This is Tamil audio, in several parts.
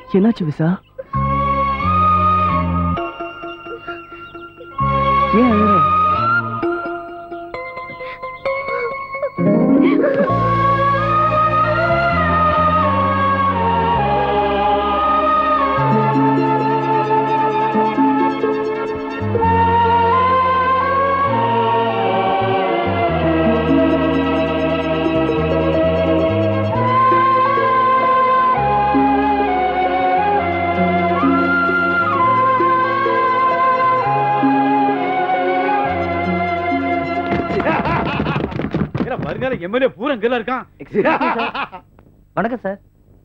என்னாச்சு விசா ஏன் அழுற ஏன்னா வருங்கால எம்எல்ஏ பூரா இங்கெல்லாம் இருக்கான் வணக்கம் சார்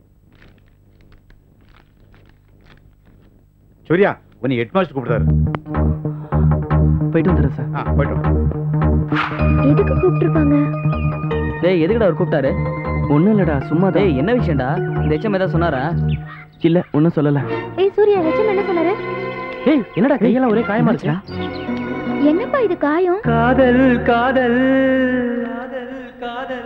சூர்யா உன்னை ஹெட் மாஸ்டர் கூப்பிடுறாரு போயிட்டு வந்துடுறேன் சார் ஆ போயிட்டு வா. எதுக்கு கூப்பிட்டுருப்பாங்க டேய் எதுக்குடா அவர் கூப்பிட்டாரு ஒண்ணும் இல்லடா சும்மா டேய் என்ன விஷயம்டா இந்த எச்சம் ஏதாவது சொன்னாரா இல்ல ஒண்ணும் சொல்லல ஏய் சூர்யா லட்சம் என்ன சொன்னாரு டேய் என்னடா கையெல்லாம் ஒரே காயமா இருக்கா என்னப்பா இது காயம் காதல் காதல் காதல் காதல்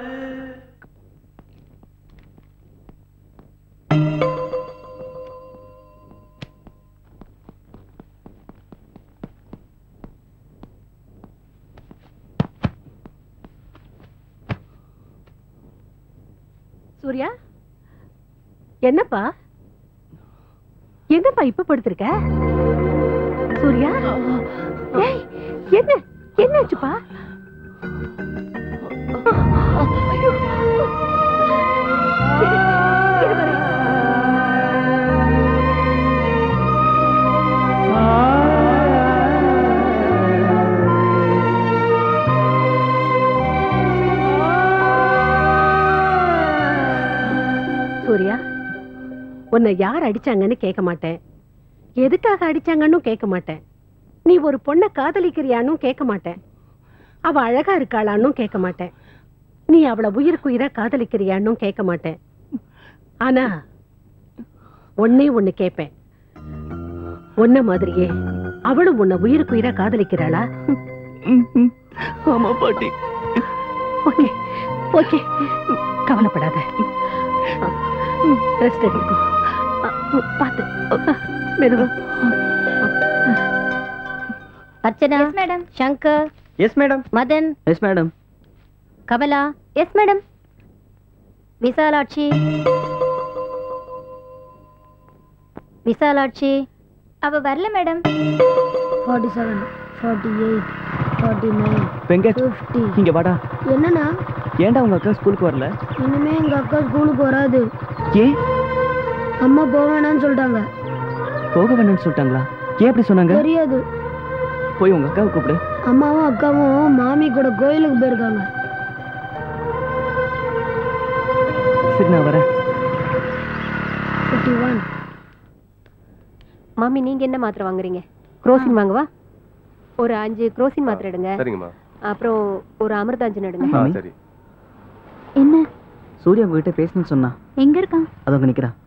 சூர்யா என்னப்பா என்னப்பா இப்ப படுத்திருக்க சூர்யா ஏய், என்ன என்னாச்சுப்பா ஐயோ. இரு, இரு வரேன். சூர்யா உன்னை யார் அடிச்சாங்கன்னு கேட்க மாட்டேன் எதுக்காக அடிச்சாங்கன்னு கேட்க மாட்டேன் நீ ஒரு பொண்ணை காதலிக்கிறியானும் கேட்க மாட்டேன் அவ அழகா இருக்காளான்னும் கேட்க மாட்டேன் நீ அவளை உயிருக்குயிரா காதலிக்கிறியான்னும் கேட்க மாட்டேன் ஆனா ஒன்னே ஒண்ணு கேட்பேன் உன்ன மாதிரியே அவளும் உன்னை உயிருக்குயிரா காதலிக்கிறாளா ஆமா பாட்டி ஓகே ஓகே கவலைப்படாத ரெஸ்ட் எடுத்துக்கோ அ, பார்த்து அ, மெதுவா Archana madam Shankar yes madam Madan yes madam Kamala yes madam Visalakshi Visalakshi அவ வரல madam forty seven forty eight forty nine Venkat fifty இங்க வாடா என்னண்ணா ஏன்டா உங்க அக்கா ஸ்கூலுக்கு வரல இனிமே எங்க அக்கா ஸ்கூலுக்கு வராது ஏன் அம்மா போக வேணாம்னு சொல்லிட்டாங்க போக வேணும்னு சொல்லிட்டாங்களா ஏன் அப்படி சொன்னாங்க தெரியாது போய் உங்க அக்காவை கூப்பிடு அம்மாவும் அக்காவும் மாமி கூட கோயிலுக்கு போயிருக்காங்க சரி நான் வரேன் ஃபிஃப்டி ஒன் மாமி நீங்க என்ன மாத்திரை வாங்குறீங்க குரோசின் வாங்கவா ஒரு அஞ்சு குரோசின் மாத்திரை எடுங்க சரிங்கம்மா அப்புறம் ஒரு அமிர்தாஞ்சன் எடுங்க ஆ மாமி. சரி என்ன சூர்யா உங்ககிட்ட பேசணும்னு சொன்னா எங்க இருக்கான் அது அங்க நிக்கிறா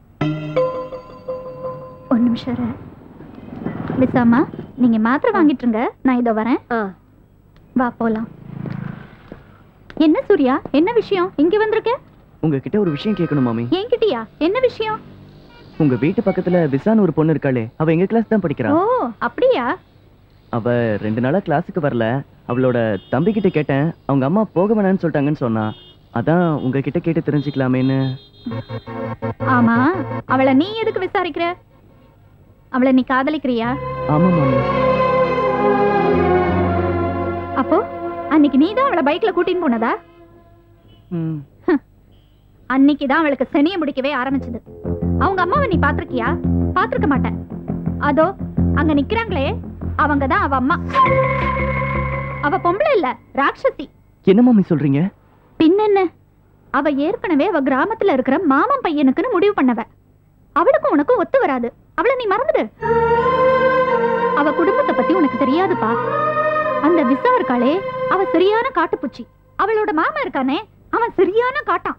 ஒரு நிமிஷம் இரு. விசாமா நீங்க மாத்திரை வாங்கிட்டுருங்க நான் இதோ வரேன் ஆ வா போலாம் என்ன சூர்யா என்ன விஷயம் இங்க வந்திருக்க உங்ககிட்ட ஒரு விஷயம் கேட்கணும் மாமி என்கிட்டயா என்ன விஷயம் உங்க வீட்டு பக்கத்துல விசான்னு ஒரு பொண்ணு இருக்காளே அவ எங்க கிளாஸ் தான் படிக்கிறா ஓ அப்படியா அவ ரெண்டு நாளா கிளாஸுக்கு வரல அவளோட தம்பி கிட்ட கேட்டேன் அவங்க அம்மா போக வேணாம்னு சொல்லிட்டாங்கன்னு சொன்னா அதான் உங்ககிட்ட கேட்டு தெரிஞ்சுக்கலாமேன்னு ஆமா அவளை நீ எதுக்கு விசாரிக்கிற அவளை நீ காதலிக்கிறியா ஆமா மாமி அப்போ அன்னைக்கு நீ தான் அவளை பைக்ல கூட்டின்னு போனதா ம், அன்னைக்கு தான் அவளுக்கு செனிய முடிக்கவே ஆரம்பிச்சது அவங்க அம்மாவை நீ பாத்திருக்கியா பாத்திருக்க மாட்டேன் அதோ அங்க நிக்கிறாங்களே அவங்க தான் அவ அம்மா அவ பொம்பளை இல்ல ராட்சசி என்ன மாமி சொல்றீங்க பின்னென்ன அவ ஏற்கனவே அவ கிராமத்துல இருக்கிற மாமன் பையனுக்குன்னு முடிவு பண்ணவ அவளுக்கும் உனக்கும் ஒத்து வராது அவளை நீ மறந்துடு அவ குடும்பத்தை பத்தி உனக்கு தெரியாதுப்பா அந்த விசா இருக்காளே அவ சரியான காட்டுப்பூச்சி அவளோட மாமா இருக்கானே அவன் சரியான காட்டான்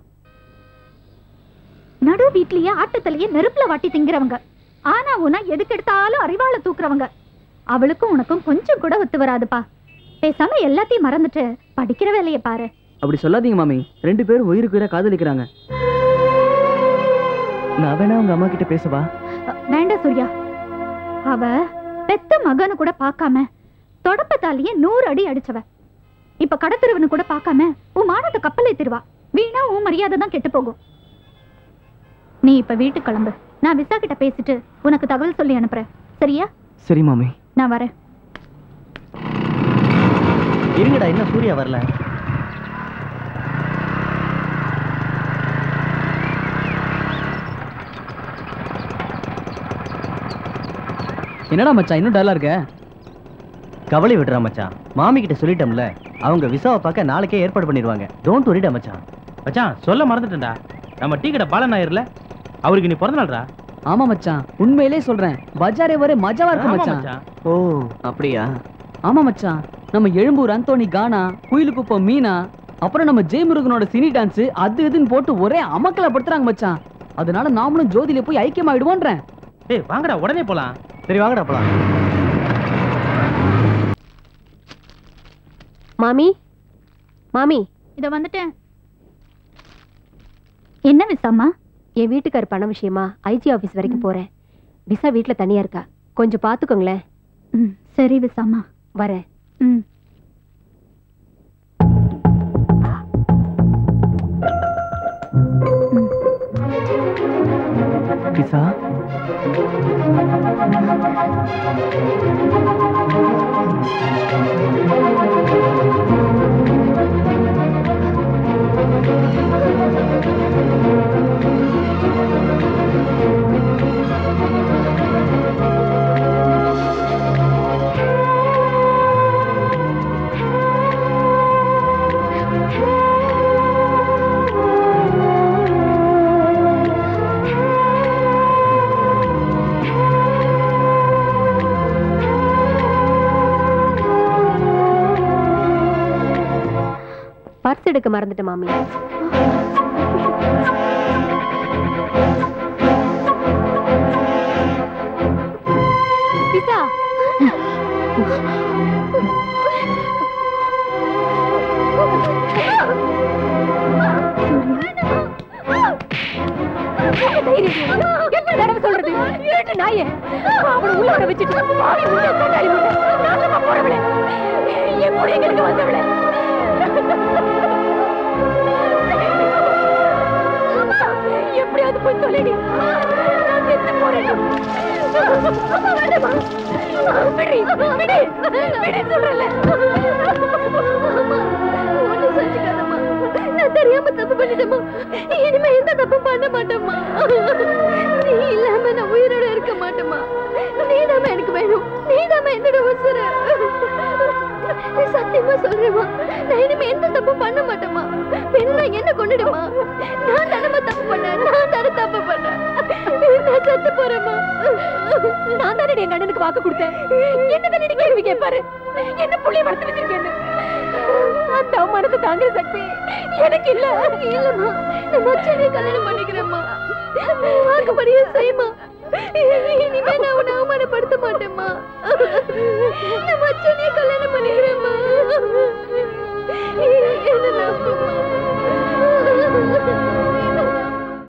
நடு வீட்லயே ஆட்டுத்தலையே நெருப்புல வாட்டி திங்கிறவங்க ஆனா உனா எதுக்கெடுத்தாலும் அறிவாள தூக்குறவங்க அவளுக்கும் உனக்கும் கொஞ்சம் கூட ஒத்து வராதுப்பா பேசாம எல்லாத்தையும் மறந்துட்டு படிக்கிற வேலையை பாரு அப்படி சொல்லாதீங்க மாமி ரெண்டு பேரும் உயிருக்கு உயிரா காதலிக்கிறாங்க நான் வேணா உங்க அம்மா கிட்ட பேசவா வேண்டாம் சூர்யா அவ பெத்த மகனை கூட பார்க்காம தொடப்பத்தாலேயே நூறு அடி அடிச்சவ இப்ப கடத்தருவனு கூட பார்க்காம உன் மானத்தை கப்பல் ஏத்திருவா வீணா உன் மரியாதை தான் கெட்டு போகும் நீ இப்ப வீட்டுக்கு கிளம்பு நான் விசா கிட்ட பேசிட்டு உனக்கு தகவல் சொல்லி அனுப்புறேன் சரியா சரி மாமி நான் வரேன் இருங்கடா இன்னும் சூர்யா வரல என்னடா மச்சான் இன்னும் டல்லா இருக்க கவலை விடுறா மச்சான் மாமி கிட்ட சொல்லிட்டோம்ல அவங்க விசாவை பார்க்க நாளைக்கே ஏற்பாடு பண்ணிடுவாங்க டோன்ட் வரிடா மச்சான் மச்சான் சொல்ல மறந்துட்டேன்டா நம்ம டீ கடை பாலன் ஆயிருல அவருக்கு நீ பிறந்த நாள்டா ஆமா மச்சான் உண்மையிலே சொல்றேன் பஜாரே வரை மஜாவா இருக்கு ஆமா மச்சான் மச்சான் ஓ அப்படியா ஆமா மச்சான் நம்ம எழும்பூர் அந்தோணி கானா குயிலுக்குப்பம் மீனா அப்புறம் நம்ம ஜெயமுருகனோட சினி டான்ஸ் அது இதுன்னு போட்டு ஒரே அமக்கல படுத்துறாங்க மச்சான் அதனால நாமளும் ஜோதியில போய் ஐக்கியமாயிடுவோன்றேன் ஏய் வாங்கடா உடனே போலாம் சரி வாங்கடா போலாம் மாமி மாமி இத வந்துட்டேன் என்ன விசாமா என் வீட்டுக்கார் பண விஷயமா ஐஜி ஆபீஸ் வரைக்கும் போறேன் விசா வீட்ல தனியா இருக்கா கொஞ்சம் பாத்துக்கோங்களேன் ம், சரி விசாமா வரேன் ம் விசா பர்ஸ் எடுக்க மறந்துட்டேன் மாமி விசா எத்தனை தடவை சொல்றது இருட்டு நாயே அவனை உள்ள வர வச்சுட்டு பாவி உள்ள கண்ணாடி முட்டை நாசமா போறவளே எப்படி எங்களுக்கு வந்தவளே எப்படியாவது போய் தொலைடி நான் செத்து போறேன் வேண்டாமா விடி விடி விடி சொல்றல ஒண்ணு செஞ்சுக்காதம்மா நான் தெரியாம தப்பு பண்ணிட்டேம்மா இனிமே எந்த தப்பு பண்ண மாட்டேம்மா நீ இல்லாம நான் உயிரோட இருக்க மாட்டேம்மா நீதாம்மா எனக்கு வேணும் நீதாம்மா என்னோட உசுர சத்தியமா சொல்றேம்மா நான் இனிமே எந்த தப்பு பண்ண மாட்டேம்மா வேணும்னா என்ன கொண்டுடுமா நான் தானம்மா தப்பு பண்ணேன் நான் தானே தப்பு பண்ணேன் நான் செத்து போறேம்மா நான் தானே என் அண்ணனுக்கு வாக்கு கொடுத்தேன் என்ன தானே கேள்வி கேட்பாரு என்ன புள்ளிய வளர்த்து வச்சிருக்கேன்னு அந்த அவமானத்தை தாங்குற சக்தி எனக்கு இல்ல இல்லம்மா நான் மச்சனே கல்யாணம் பண்ணிக்கிறேம்மா வாக்குப்படியே செய்யுமா இனிமே நான் உன்னை அவமானப்படுத்த மாட்டேம்மா நான் மச்சனே கல்யாணம்